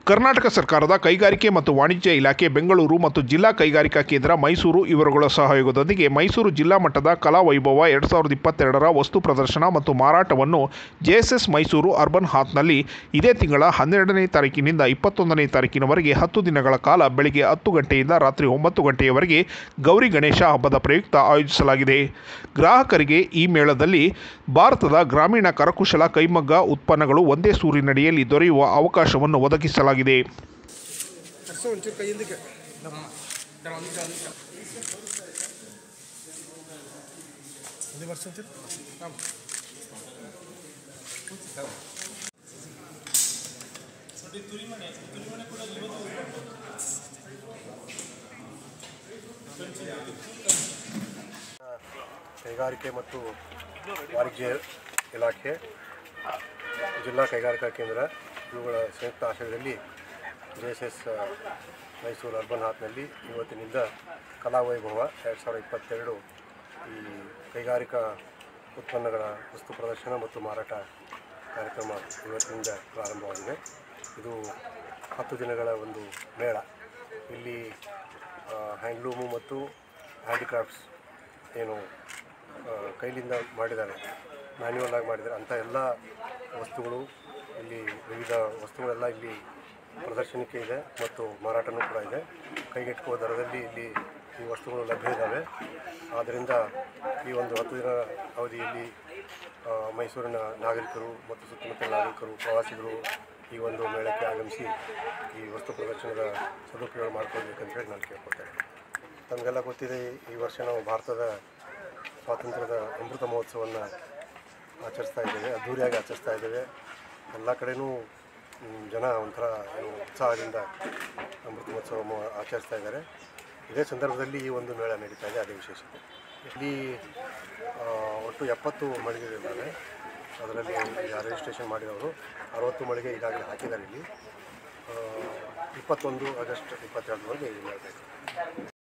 ಕರ್ನಾಟಕ ಸರ್ಕಾರದ ಕೈಗಾರಿಕೆ ಮತ್ತು ವಾಣಿಜ್ಯ ಇಲಾಖೆ ಬೆಂಗಳೂರು ಮತ್ತು ಜಿಲ್ಲಾ ಕೈಗಾರಿಕಾ ಕೇಂದ್ರ ಮೈಸೂರು ಇವರುಗಳ ಸಹಯೋಗದೊಂದಿಗೆ ಮೈಸೂರು ಜಿಲ್ಲಾ ಮಟ್ಟದ ಕಲಾ ವೈಭವ ಎರಡು ಸಾವಿರದ ಇಪ್ಪತ್ತೆರಡರ ವಸ್ತು ಪ್ರದರ್ಶನ ಮತ್ತು ಮಾರಾಟವನ್ನು ಜೆಎಸ್ಎಸ್ ಮೈಸೂರು ಅರ್ಬನ್ ಹಾತ್ನಲ್ಲಿ ಇದೇ ತಿಂಗಳ ಹನ್ನೆರಡನೇ ತಾರೀಕಿನಿಂದ ಇಪ್ಪತ್ತೊಂದನೇ ತಾರೀಕಿನವರೆಗೆ ಹತ್ತು ದಿನಗಳ ಕಾಲ ಬೆಳಗ್ಗೆ ಹತ್ತು ಗಂಟೆಯಿಂದ ರಾತ್ರಿ ಒಂಬತ್ತು ಗಂಟೆಯವರೆಗೆ ಗೌರಿ ಗಣೇಶ ಹಬ್ಬದ ಪ್ರಯುಕ್ತ ಆಯೋಜಿಸಲಾಗಿದೆ ಗ್ರಾಹಕರಿಗೆ ಈ ಮೇಳದಲ್ಲಿ ಭಾರತದ ಗ್ರಾಮೀಣ ಕರಕುಶಲ ಕೈಮಗ್ಗ ಉತ್ಪನ್ನಗಳು ಒಂದೇ ಸೂರಿನಡಿಯಲ್ಲಿ ದೊರೆಯುವ ಅವಕಾಶವನ್ನು ಒದಗಿಸಲಾಗಿದೆ ಹರ್ಸು ಒಂಚೂರು ಕೈ ಹಿಂದಕ್ಕೆ ಇದು ವರ್ಷ ಒಂಚೂರು ಹಾಂ ಕೈಗಾರಿಕೆ ಮತ್ತು ವಾಣಿಜ್ಯ ಇಲಾಖೆ ಜಿಲ್ಲಾ ಕೈಗಾರಿಕಾ ಕೇಂದ್ರ ಇವುಗಳ ಸಂಯುಕ್ತ ಆಶ್ರಯದಲ್ಲಿ J S S Mysuru urban ಹಾತ್ನಲ್ಲಿ ಇವತ್ತಿನಿಂದ ಕಲಾವೈಭವ ಎರಡು ಸಾವಿರದ ಇಪ್ಪತ್ತೆರಡು ಈ ಕೈಗಾರಿಕಾ ಉತ್ಪನ್ನಗಳ ವಸ್ತು ಪ್ರದರ್ಶನ ಮತ್ತು ಮಾರಾಟ ಕಾರ್ಯಕ್ರಮ ಇವತ್ತಿನಿಂದ ಪ್ರಾರಂಭವಾಗಿದೆ ಇದು ಹತ್ತು ದಿನಗಳ ಒಂದು ಮೇಳ ಇಲ್ಲಿ ಹ್ಯಾಂಡ್ಲೂಮು ಮತ್ತು ಹ್ಯಾಂಡಿಕ್ರಾಫ್ಟ್ಸ್ ಏನು ಆ, ಕೈಲಿಂದ ಮಾಡಿದ್ದಾರೆ ಮ್ಯಾನ್ಯುವಲ್ ಆಗಿ ಮಾಡಿದ್ದಾರೆ ಅಂಥ ಎಲ್ಲ ವಸ್ತುಗಳು ಇಲ್ಲಿ ವಿವಿಧ ವಸ್ತುಗಳೆಲ್ಲ ಇಲ್ಲಿ ಪ್ರದರ್ಶನಕ್ಕೆ ಇದೆ ಮತ್ತು ಮಾರಾಟನೂ ಕೂಡ ಇದೆ ಕೈಗೆಟುಕುವ ದರದಲ್ಲಿ ಇಲ್ಲಿ ಈ ವಸ್ತುಗಳು ಲಭ್ಯ ಇದ್ದಾವೆ ಆದ್ದರಿಂದ ಈ ಒಂದು ಹತ್ತು ದಿನ ಅವಧಿಯಲ್ಲಿ ಆ, ಮೈಸೂರಿನ ನಾಗರಿಕರು ಮತ್ತು ಸುತ್ತಮುತ್ತಲ ನಾಗರಿಕರು ಪ್ರವಾಸಿಗರು ಈ ಒಂದು ಮೇಳಕ್ಕೆ ಆಗಮಿಸಿ ಈ ವಸ್ತು ಪ್ರದರ್ಶನದ ಸದುಪಯೋಗ ಮಾಡ್ಕೊಳ್ಬೇಕಂತ ಹೇಳಿ ನಾನು ಕೇಳ್ಕೊಳ್ತೇನೆ ತಮಗೆಲ್ಲ ಗೊತ್ತಿದೆ ಈ ವರ್ಷ ನಾವು ಭಾರತದ ಸ್ವಾತಂತ್ರ್ಯದ ಅಮೃತ ಮಹೋತ್ಸವವನ್ನು ಆಚರಿಸ್ತಾ ಇದ್ದೇವೆ ಅದ್ಧೂರಿಯಾಗಿ ಆಚರಿಸ್ತಾ ಇದ್ದೇವೆ ಎಲ್ಲ ಕಡೆನೂ ಮ್, ಜನ ಒಂಥರ ಏನು ಉತ್ಸಾಹದಿಂದ ಅಮೃತ ಮಹೋತ್ಸವ ಮ- ಆಚರಿಸ್ತಾ ಇದ್ದಾರೆ ಇದೇ ಸಂದರ್ಭದಲ್ಲಿ ಈ ಒಂದು ಮೇಳ ನಡೀತಾ ಇದೆ ಅದೇ ವಿಶೇಷತೆ ಇಲ್ಲಿ ಆ, ಒಟ್ಟು ಎಪ್ಪತ್ತು ಮಳಿಗೆಗಳಿದ್ದಾವೆ ಅದರಲ್ಲಿ ಈಗ ರಿಜಿಸ್ಟ್ರೇಷನ್ ಮಾಡಿದವರು ಅರವತ್ತು ಮಳಿಗೆ ಈಗಾಗಲೇ ಹಾಕಿದ್ದಾರೆ ಇಲ್ಲಿ ಆ, ಇಪ್ಪತ್ತೊಂದು ಆಗಸ್ಟ್ ಇಪ್ಪತ್ತೆರಡರವರೆಗೆ ಈ ಮೇಳ ಬೇಕು